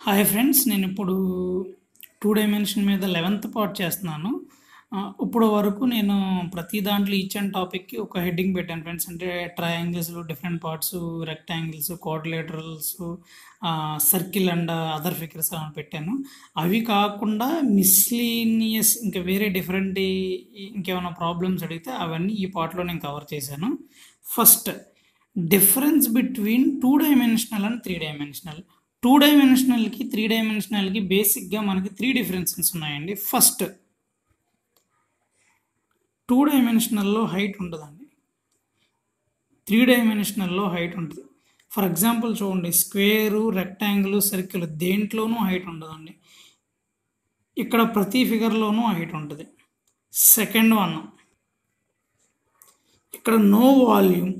Hi friends నేను ఇప్పుడు two dimension మీద లెవెంత్ పార్ట్ చేస్తున్నాను ఆ, ఇప్పుడు వరకు నేను ప్రతి దాంట్లో ఈచ్ అండ్ టాపిక్కి ఒక హెడ్డింగ్ పెట్టాను ఫ్రెండ్స్ అంటే ట్రయాంగిల్స్లో different parts rectangles quadrilaterals circle and other figures అని పెట్టాను అవి కాకుండా మిస్లీనియస్ ఇంకా వేరే డిఫరెంట్ ఇంకేమైనా ప్రాబ్లమ్స్ అడిగితే అవన్నీ ఈ పార్ట్లో నేను కవర్ చేశాను first difference between two dimensional and three dimensional two డైమెన్షనల్కి త్రీ డైమెన్షనల్కి బేసిక్గా మనకి త్రీ డిఫరెన్సెస్ ఉన్నాయండి ఫస్ట్ టూ డైమెన్షనల్లో హైట్ ఉండదండి త్రీ డైమెన్షనల్లో హైట్ ఉంటుంది ఫర్ ఎగ్జాంపుల్ చూడండి స్క్వేరు రెక్టాంగిల్ సర్కిల్ దేంట్లోనూ హైట్ ఉండదండి ఇక్కడ ప్రతి ఫిగర్లోనూ హైట్ ఉంటుంది సెకండ్ వన్ ఇక్కడ నో వాల్యూమ్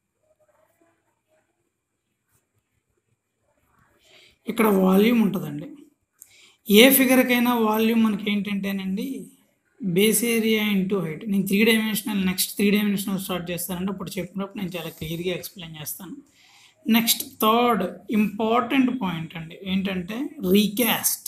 ఇక్కడ వాల్యూమ్ ఉంటుందండి ఏ ఫిగర్కైనా వాల్యూమ్ మనకి ఏంటంటేనండి బేస్ ఏరియా ఇంటూ హైట్ నేను three dimensional next three dimensional start చేస్తానంటే అప్పుడు చెప్పినప్పుడు నేను చాలా క్లియర్గా ఎక్స్ప్లెయిన్ చేస్తాను నెక్స్ట్ థర్డ్ ఇంపార్టెంట్ పాయింట్ అండి ఏంటంటే రీకాస్ట్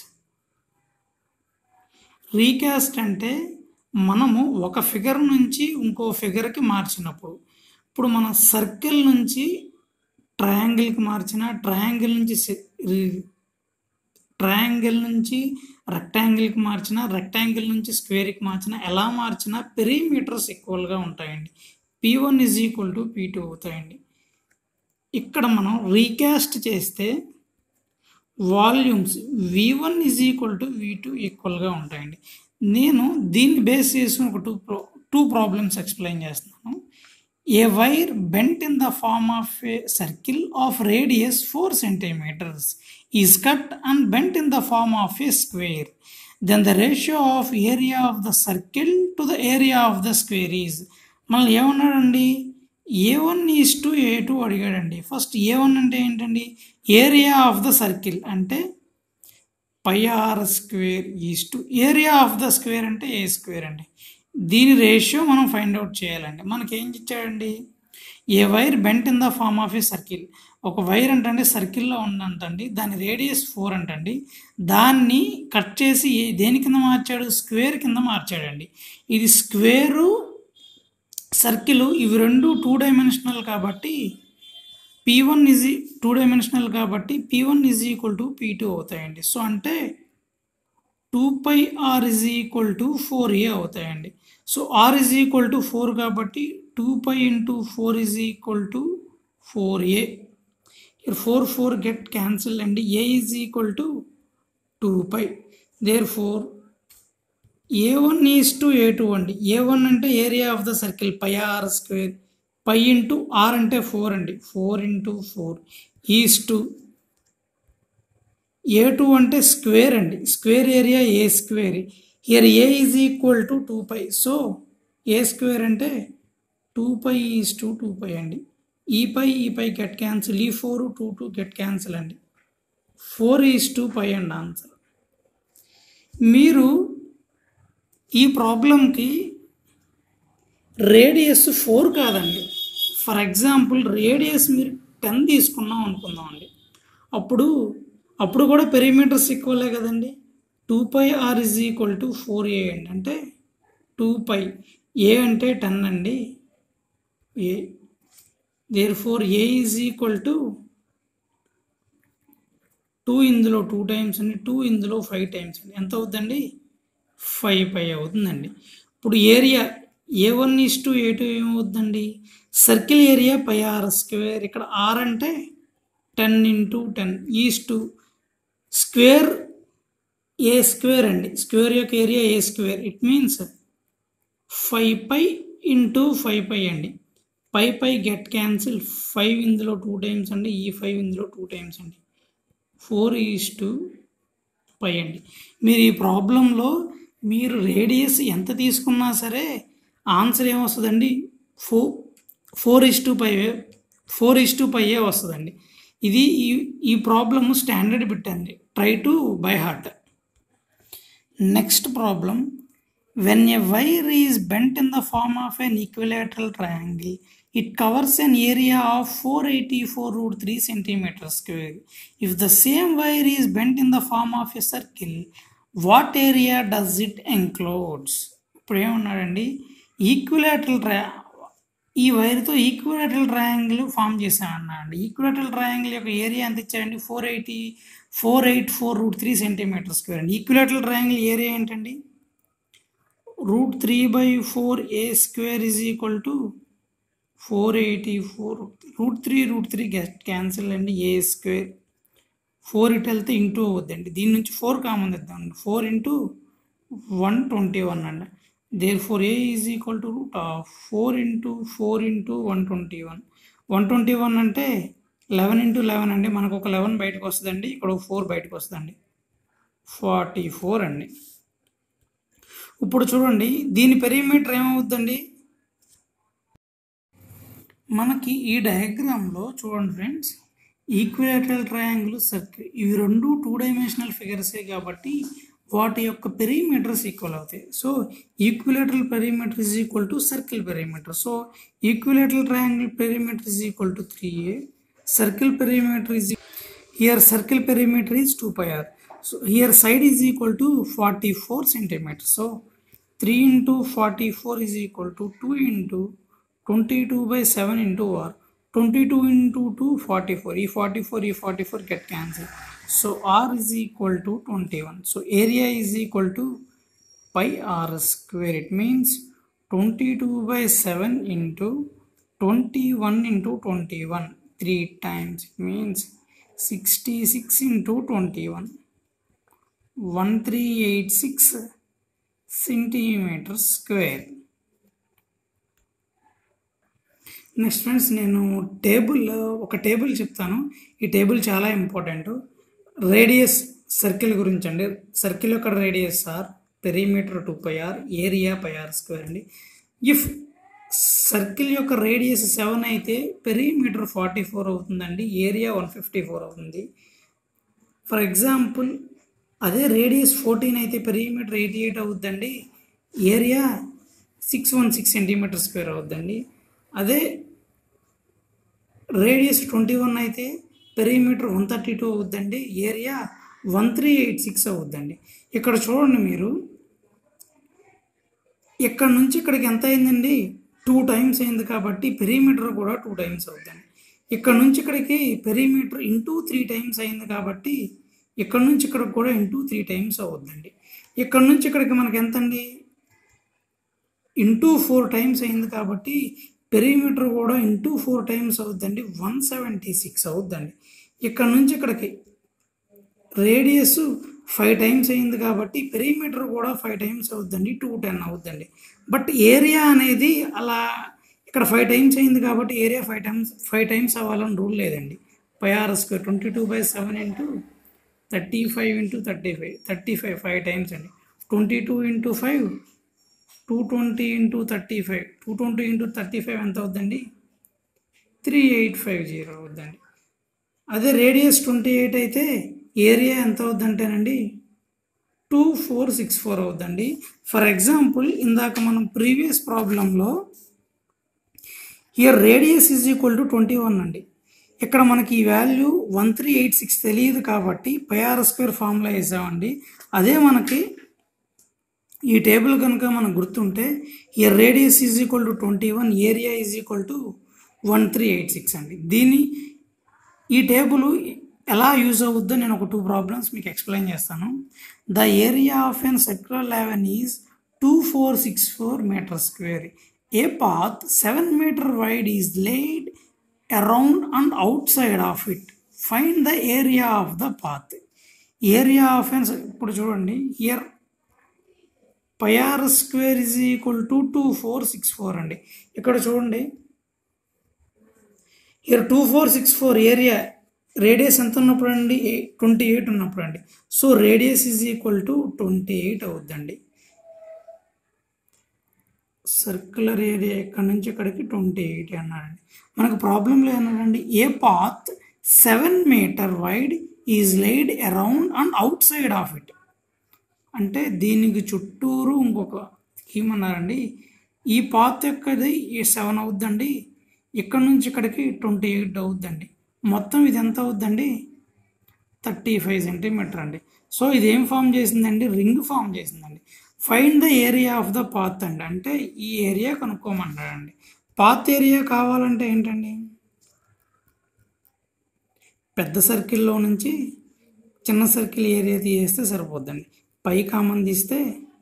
రీకాస్ట్ అంటే మనము ఒక ఫిగర్ నుంచి ఇంకో ఫిగర్కి మార్చినప్పుడు ఇప్పుడు మన సర్కిల్ నుంచి ట్రయాంగిల్కి మార్చిన ట్రయాంగిల్ నుంచి సి- రి- ట్రయాంగిల్ నుంచి రెక్టాంగిల్కి మార్చిన రెక్టాంగిల్ నుంచి స్క్వేర్కి మార్చిన ఎలా మార్చినా పెరీమీటర్స్ ఈక్వల్గా ఉంటాయండి P one is equal to P two అవుతాయండి ఇక్కడ మనం రీకాస్ట్ చేస్తే volumes V one is equal to V two ఈక్వల్గా ఉంటాయండి నేను దీన్ని బేస్ చేసుకుని ఒక two pro two problems explain చేస్తున్నాను a wire bent in the form of a circle of radius four centimetres is cut and bent in the form of a square then the ratio of area of the circle to the area of the square is మళ్ళీ ఏమన్నాడండి A one is to A two అడిగాడండి first A one అంటే ఏంటండి area of the circle అంటే pi r square is to area of the square అంటే a square అండి దీని ratio మనం ఫైండ్ అవుట్ చేయాలండి మనకి ఏం ఇచ్చాడండి a wire bent in the form of a circle ఒక వైర్ అంటండి సర్కిల్లో ఉందంటండి దాని రేడియస్ ఫోర్ అంటండి దాన్ని కట్ చేసి ఏ- దేని కింద మార్చాడు స్క్వేర్ కింద మార్చాడండి ఇది స్క్వేరు సర్కిల్ ఇవి రెండు టూ డైమెన్షనల్ కాబట్టి P one is two dimensional కాబట్టి P one is equal to P two అవుతాయండి సో అంటే two pi r is equal to four a అవుతాయండి so r is equal to four కాబట్టి two pi into four is equal to four a four four get cancel అండి a is equal to two pi therefore a one is to A two అండి a one అంటే area of the circle pi r square pi into r అంటే four అండి four into four is to A two అంటే square అండి square area a square here a is equal to two pi so a square అంటే two pi is to two pi అండి ఈ pi ఈ pi get cancel ఈ four two two get cancel అండి four is to pi అండి answer మీరు ఈ ప్రాబ్లంకి రేడియస్ ఫోర్ కాదండి ఫర్ ఎగ్జాంపుల్ రేడియస్ మీరు టెన్ తీసుకున్నాం అనుకుందామండి అప్పుడు అప్పుడు కూడా పెరిమీటర్స్ ఈక్వలే కదండి two pi r is equal to four a అండి అంటే టూ పై ఏ అంటే టెన్ అండి a therefore a is equal to two ఇందులో టూ టైమ్స్ అండి టూ ఇందులో ఫైవ్ టైమ్స్ అండి ఎంత అవుతుందండి ఫైవ్ పై అవుతుందండి ఇప్పుడు area a one is to A two ఏమవుతుందండి circle area pi r square ఇక్కడ ఆర్ అంటే ten into ten is to square a square అండి స్క్వేర్ యొక్క area a square it means five pi into five pi అండి pi pi get cancel five ఇందులో two times అండి ఈ five ఇందులో two times అండి ఫోర్ ఈస్ టు పై అండి మీరు ఈ ప్రాబ్లంలో మీరు రేడియస్ ఎంత తీసుకున్నా సరే ఆన్సర్ ఏమొస్తుందండి ఫో four is to pi four is to పైయే వస్తుందండి ఇది ఈ ఈ ప్రాబ్లమ్ స్టాండర్డ్ బిట్ అండి try to by heart next problem when a wire is bent in the form of an equilateral triangle it covers an area of 484 root 3 centimeter square. If the same wire is bent in the form of a circle, what area does it enclose? ఇప్పుడు ఏమన్నాడండి equilateral ట్రయా ఈ వైర్తో equilateral triangle form చేశామన్నా అండి equilateral triangle యొక్క area ఎంత ఇచ్చారండి four eighty four eight four root three centimetre square అండి ఈక్విలేటరల్ ట్రయాంగిల్ ఏరియా ఏంటండి root three by four a square is equal to four eighty four root three root three cancel అండి a square four ఇటు వెళ్తే into అవుద్దండి దీని నుంచి four common తెద్దామండి four into one twenty one అండి therefore a is equal to root of four into four into one twenty one one twenty one అంటే eleven into eleven అండి మనకు ఒక లెవెన్ బయటకు వస్తుందండి ఇక్కడ ఒక ఫోర్ బయటకు వస్తుందండి ఫార్టీ ఫోర్ అండి ఇప్పుడు చూడండి దీని పెరిమీటర్ ఏమవుద్దండి మనకి ఈ డయాగ్రామ్లో చూడండి ఫ్రెండ్స్ ఈక్విలేటరల్ ట్రయాంగిల్ సర్కిల్ ఇవి రెండు టూ డైమెన్షనల్ ఫిగర్సే కాబట్టి వాటి యొక్క పెరిమీటర్స్ ఈక్వల్ అవుతాయి so equilateral perimeter is equal to circle perimeter so equilateral triangle perimeter is equal to three a circle perimeter is here circle perimeter is 2 pi r so here side is equal to 44 centimeters so 3 into 44 is equal to 2 into 22 by 7 into r 22 into 2 44 e 44 e 44 get cancelled so r is equal to 21 so area is equal to pi r square it means 22 by 7 into 21 into 21 3 times it means 66 into 21 1386 centimetre square next friends నేను table ఒక table చెప్తాను ఈ table చాలా important radius circle గురించి అండి circle యొక్క radius r perimeter two pi r area pi r square అండి if circle యొక్క రేడియస్ సెవెన్ అయితే పెరిమీటర్ ఫార్టీ ఫోర్ అవుతుందండి ఏరియా వన్ ఫిఫ్టీ ఫోర్ అవుతుంది ఫర్ ఎగ్జాంపుల్ అదే రేడియస్ ఫోర్టీన్ అయితే పెరిమీటర్ ఎయిటీ ఎయిట్ అవుద్దండి area six one six centimetre square అవుద్దండి అదే రేడియస్ ట్వంటీ వన్ అయితే పెరిమీటర్ వన్ థర్టీ టూ అవుద్దండి area one three eight six అవుద్దండి ఇక్కడ చూడండి మీరు ఇక్కడ నుంచి ఇక్కడికి ఎంత అయిందండి టూ టైమ్స్ అయింది కాబట్టి పెరిమీటర్ కూడా టూ టైమ్స్ అవుతుంది ఇక్కడ నుంచి ఇక్కడికి పెరిమీటర్ ఇంటూ త్రీ టైమ్స్ అయింది కాబట్టి ఇక్కడ నుంచి ఇక్కడికి కూడా ఇంటూ త్రీ టైమ్స్ అవుద్దండి ఇక్కడ నుంచి ఇక్కడికి మనకి ఎంత అండి ఇంటూ ఫోర్ టైమ్స్ అయింది కాబట్టి పెరిమీటర్ కూడా ఇంటూ ఫోర్ టైమ్స్ అవుద్దండి వన్ సెవెంటీ సిక్స్ అవుద్దండి ఇక్కడ నుంచి ఇక్కడికి రేడియస్ ఫైవ్ టైమ్స్ అయింది కాబట్టి పెరిమీటర్ కూడా ఫైవ్ టైమ్స్ అవుద్దండి టూ టెన్ అవుద్దండి బట్ ఏరియా అనేది అలా ఇక్కడ ఫైవ్ టైమ్స్ అయింది కాబట్టి area five times five times అవ్వాలని రూల్ లేదండి pi r square twenty two by seven into thirty five into thirty five thirty five five times అండి twenty two into five two twenty into thirty five two twenty into thirty five ఎంత అవుద్దండి three eight five zero అవుద్దండి అదే radius twenty eight అయితే area ఎంత అవుద్దంటేనండి two four six four అవుద్దండి for example ఇందాక మనం ప్రీవియస్ ప్రాబ్లంలో here radius is equal to twenty one అండి ఇక్కడ మనకి ఈ value one three eight six తెలియదు కాబట్టి పైఆర్ స్క్వేర్ ఫార్ములా వేసామండి అదే మనకి ఈ టేబుల్ కనుక మనకు గుర్తుంటే here radius is equal to twenty one area is equal to one three eight six అండి దీన్ని ఈ టేబుల్ ఎలా యూజ్ అవుద్దో నేను ఒక టూ ప్రాబ్లమ్స్ మీకు ఎక్స్ప్లెయిన్ చేస్తాను the area of an circular eleven is two four six four metre square a path seven metre wide is laid around and outside of it find the area of the path area of an ఇప్పుడు చూడండి year pi r square is equal to two four six four అండి ఇక్కడ చూడండి here two four six four area radius ఎంత ఉన్నప్పుడు అండి twenty eight ఉన్నప్పుడు అండి so radius is equal to twenty eight అవుద్దండి సర్క్యులర్ ఏరియా ఇక్కడ నుంచి ఇక్కడికి ట్వంటీ ఎయిట్ అన్నాడండి మనకు ప్రాబ్లంలో ఏమన్నాడండి a path seven metre wide is laid around and outside of it అంటే దీనికి చుట్టూరు ఇంకొక ఏమన్నారండి ఈ పాత్ యొక్కది ఈ సెవెన్ అవుద్దండి ఇక్కడ నుంచి ఇక్కడికి ట్వంటీ ఎయిట్ అవుద్దండి మొత్తం ఇది ఎంత అవుద్దండి థర్టీ ఫైవ్ సెంటీమీటర్ అండి సో ఇది ఏం ఫామ్ చేసిందండి రింగ్ ఫామ్ చేసిందండి find the area of the path అండి అంటే ఈ ఏరియా కనుక్కోమన్నాడండి పాత్ ఏరియా కావాలంటే ఏంటండి పెద్ద సర్కిల్లో నుంచి చిన్న సర్కిల్ ఏరియా తీసేస్తే సరిపోద్దండి పై కామన్ తీస్తే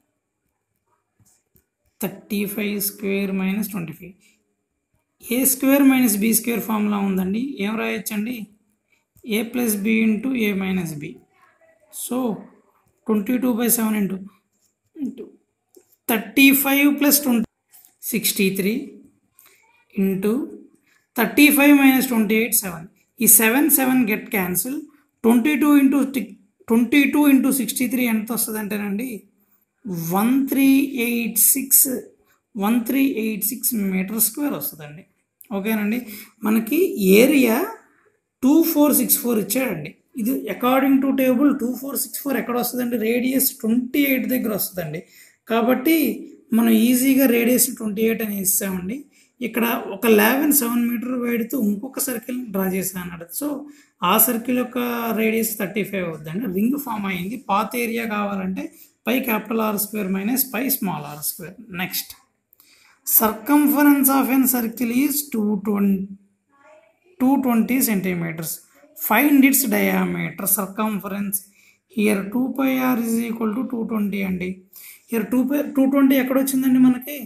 thirty five square minus twenty five a square minus b square formula ఉందండి ఏం రాయొచ్చండి a plus b into a minus b so twenty two by seven into into thirty five plus twenty sixty three into thirty five minus twenty eight seven ఈ seven seven get cancel twenty two into twenty two into sixty three ఎంత వస్తుంది అంటేనండి one three eight six one three eight six metre square వస్తుందండి ఓకేనండి మనకి area two four six four ఇచ్చాడండి ఇది according to table two four six four ఎక్కడ వస్తుందండి రేడియస్ ట్వంటీ ఎయిట్ దగ్గర వస్తుందండి కాబట్టి మనం ఈజీగా రేడియస్ ట్వంటీ ఎయిట్ అని ఇస్తామండి ఇక్కడ ఒక లెవెన్ సెవెన్ మీటర్ వైడ్తో ఇంకొక సర్కిల్ డ్రా చేశాను అన్నాడు సో ఆ సర్కిల్ యొక్క రేడియస్ థర్టీ ఫైవ్ అవుతుందండి రింగ్ ఫామ్ అయింది పాత ఏరియా కావాలంటే pi capital r square minus pi small r square next circumference of an circle is two twenty two twenty centimetres find its diameter circumference here two pi r is equal to two twenty అండి here two pi two twenty ఎక్కడ వచ్చిందండి మనకి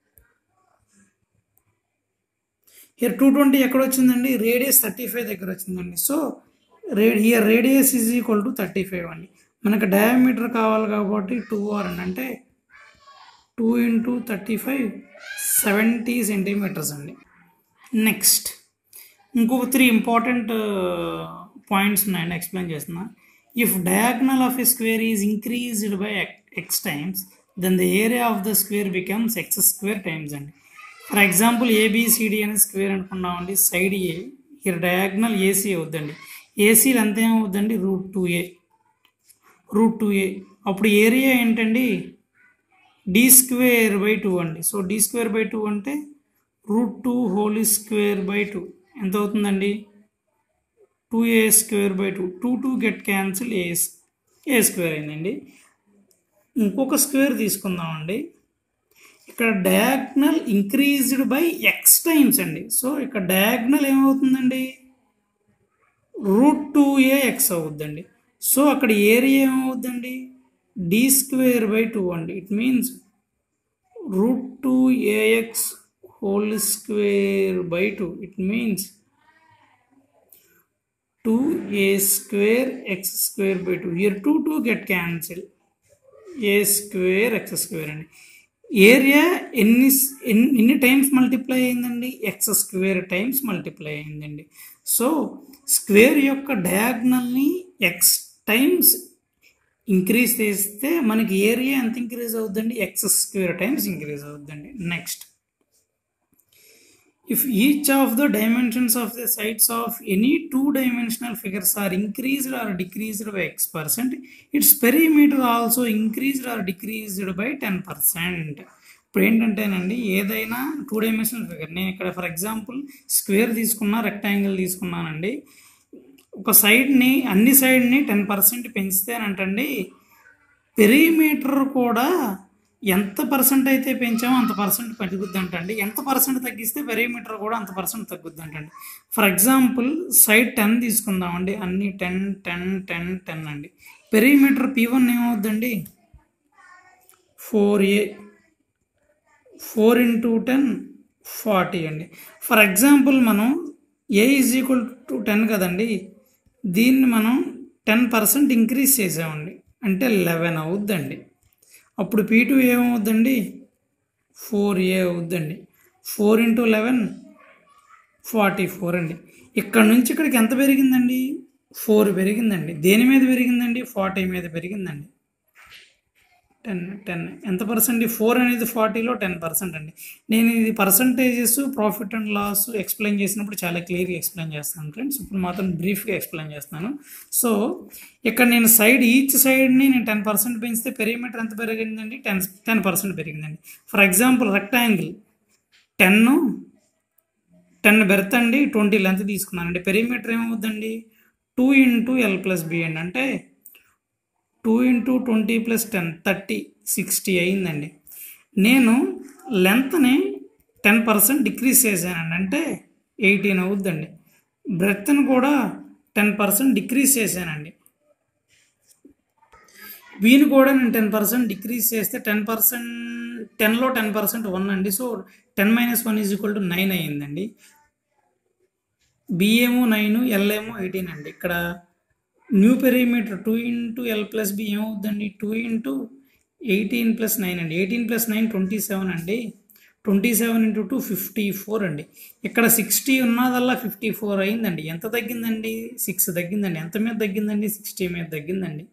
here two twenty ఎక్కడ వచ్చిందండి radius thirty five దగ్గర వచ్చిందండి so రే here radius is equal to thirty five అండి మనకు డయామీటర్ కావాలి కాబట్టి టూ ఆర్ అండి అంటే two into thirty five seventy centimetres అండి నెక్స్ట్ ఇంకొక త్రీ ఇంపార్టెంట్ పాయింట్స్ ఉన్నాయండి ఎక్స్ప్లెయిన్ చేస్తున్నా if diagonal of a square is increased by x times then the area of the square becomes x square times అండి for example ABCD అనే square అనుకున్నామండి side a ఇక్కడ diagonal AC అవుద్దండి ఏసీలు ఎంత ఏమవుద్దండి root two a root two a అప్పుడు area ఏంటండి d square by two అండి so d square by two అంటే root two whole square by two ఎంత అవుతుందండి two a square by two two two get cancel a a square అయిందండి ఇంకొక square తీసుకుందామండి ఇక్కడ diagonal increased by x times అండి so ఇక్కడ డయాగ్నల్ ఏమవుతుందండి రూట్ టూ ఏ ఎక్స్ అవుద్దండి సో అక్కడ ఏరియా ఏమవుద్దండి డి స్క్వేర్ బై టూ అండి it means root two a x whole square by two it means two a square x square by two here two two get cancel a square x square అండి area ఎన్ని ఎన్ని ఎన్ని times multiply అయిందండి x square times multiply అయిందండి so square యొక్క డయాగ్నల్ని x times increase చేస్తే మనకి ఏరియా ఎంత ఇంక్రీజ్ అవుద్దండి ఎక్స్ స్క్వేర్ టైమ్స్ ఇంక్రీజ్ అవుద్దండి next if each of the dimensions of the sides of any two dimensional figures are increased or decreased by x percent its perimeter also increased or decreased by 10 percent ఇప్పుడు ఏంటంటేనండి ఏదైనా two dimensional figure నేను ఇక్కడ for example square తీసుకున్నా rectangle తీసుకున్నానండి ఒక సైడ్ని అన్ని సైడ్ని టెన్ పర్సెంట్ పెంచితేనంటండి పెరిమీటర్ కూడా ఎంత పర్సెంట్ అయితే పెంచామో అంత పర్సెంట్ తగ్గుద్ది అంటండి ఎంత పర్సెంట్ తగ్గిస్తే పెరిమీటర్ కూడా అంత పర్సెంట్ తగ్గుద్ది అంటండి ఫర్ ఎగ్జాంపుల్ సైడ్ టెన్ తీసుకుందామండి అన్ని టెన్ టెన్ టెన్ టెన్ అండి పెరిమీటర్ పీ వన్ ఏమవుద్దండి four a four into ten forty అండి ఫర్ ఎగ్జాంపుల్ మనం a is equal to ten కదండి దీన్ని మనం టెన్ పర్సెంట్ ఇంక్రీజ్ చేసామండి అంటే లెవెన్ అవుద్దండి అప్పుడు పీ టూ ఏమవుద్దండి ఫోర్ ఏ అవుద్దండి four into eleven forty four అండి ఇక్కడ నుంచి ఇక్కడికి ఎంత పెరిగిందండి ఫోర్ పెరిగిందండి దేని మీద పెరిగిందండి ఫార్టీ మీద పెరిగిందండి టెన్ టెన్ ఎంత పర్సెంట్ ఫోర్ అనేది ఫార్టీలో టెన్ పర్సెంట్ అండి నేను ఇది percentages profit and loss explain చేసినప్పుడు చాలా క్లియర్గా ఎక్స్ప్లెయిన్ చేస్తాను ఫ్రెండ్స్ ఇప్పుడు మాత్రం బ్రీఫ్గా ఎక్స్ప్లెయిన్ చేస్తాను సో ఇక్కడ నేను సైడ్ ఈచ్ సైడ్ని నేను టెన్ పర్సెంట్ పెంచితే పెరిమీటర్ ఎంత పెరిగిందండి టెన్ టెన్ పర్సెంట్ పెరిగిందండి for example rectangle ten ten breadth అండి ట్వంటీ లెంత్ తీసుకున్నానండి పెరిమీటర్ ఏమవుద్దండి two into L plus B అండి అంటే two into twenty plus ten thirty sixty అయిందండి నేను లెంత్ని టెన్ పర్సెంట్ డిక్రీజ్ చేశానండి అంటే ఎయిటీన్ అవుద్దండి బ్రెత్ని కూడా టెన్ పర్సెంట్ డిక్రీజ్ చేశానండి వీని కూడా నేను టెన్ పర్సెంట్ డిక్రీజ్ చేస్తే టెన్ పర్సెంట్ టెన్లో టెన్ పర్సెంట్ వన్ అండి so ten minus one is equal to nine అయ్యిందండి బిఏమో నైన్ ఎల్ ఏమో ఎయిటీన్ అండి ఇక్కడ new perimeter two into L plus B ఏమవుద్దండి two into eighteen plus nine అండి eighteen plus nine twenty seven అండి twenty seven into two fifty four అండి ఇక్కడ సిక్స్టీ ఉన్నదల్లా ఫిఫ్టీ ఫోర్ అయిందండి ఎంత తగ్గిందండి సిక్స్ తగ్గిందండి ఎంత మీద తగ్గిందండి సిక్స్టీ మీద తగ్గిందండి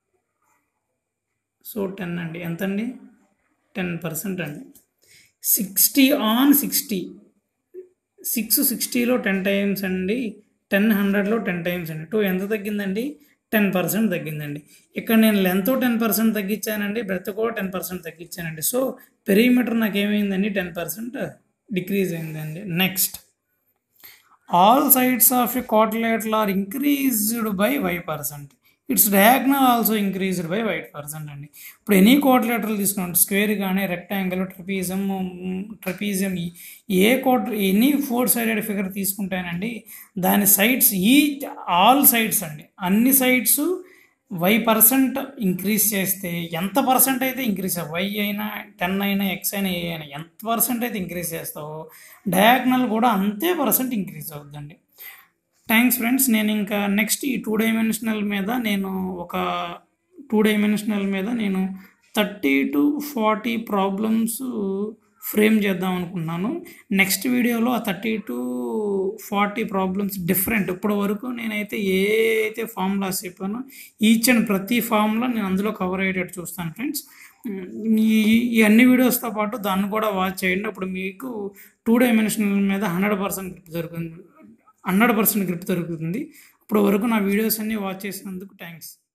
సో టెన్ అండి ఎంత అండి టెన్ పర్సెంట్ అండి సిక్స్టీ ఆన్ సిక్స్టీ సిక్స్ సిక్స్టీలో టెన్ టైమ్స్ అండి టెన్ హండ్రెడ్లో టెన్ టైమ్స్ అండి టూ ఎంత తగ్గిందండి టెన్ పర్సెంట్ తగ్గిందండి ఇక్కడ నేను లెంత్ టెన్ పర్సెంట్ తగ్గించానండి బ్రెత్ కూడా టెన్ పర్సెంట్ తగ్గించానండి సో పెరిమీటర్ నాకు ఏమైందండి టెన్ పర్సెంట్ డిక్రీజ్ అయిందండి next all sides of a quadrilateral are increased by y percent its diagonal also increased by y percent అండి ఇప్పుడు ఎనీ క్వాడ్రిలేటరల్ తీసుకోండి square కానీ rectangle trapezium trapezium a quad any four sided figure తీసుకుంటానండి దాని sides ఈ all sides అండి అన్ని sides why percent increase చేస్తే ఎంత పర్సెంట్ అయితే ఇంక్రీజ్ వై అయినా టెన్ అయినా ఎక్స్ అయినా ఏ అయినా ఎంత పర్సెంట్ అయితే ఇంక్రీజ్ చేస్తావో డయాగ్నల్ కూడా అంతే పర్సెంట్ ఇంక్రీజ్ అవుతుందండి థ్యాంక్స్ ఫ్రెండ్స్ నేను ఇంకా నెక్స్ట్ ఈ టూ డైమెన్షనల్ మీద నేను ఒక టూ డైమెన్షనల్ మీద నేను thirty to forty problems frame చేద్దాం అనుకున్నాను నెక్స్ట్ వీడియోలో ఆ thirty to forty problems different ఇప్పటి వరకు నేనైతే ఏ అయితే ఫార్ములాస్ చెప్పానో ఈచ్ అండ్ ప్రతి ఫార్ములా నేను అందులో కవర్ అయ్యేటట్టు చూస్తాను ఫ్రెండ్స్ ఈ ఈ అన్ని వీడియోస్తో పాటు దాన్ని కూడా వాచ్ చేయండి అప్పుడు మీకు టూ డైమెన్షనల్ మీద హండ్రెడ్ పర్సెంట్ గ్రిప్ దొరుకుతుంది హండ్రెడ్ పర్సెంట్ గ్రిప్ దొరుకుతుంది ఇప్పుడు వరకు నా వీడియోస్ అన్నీ వాచ్ చేసినందుకు థ్యాంక్స్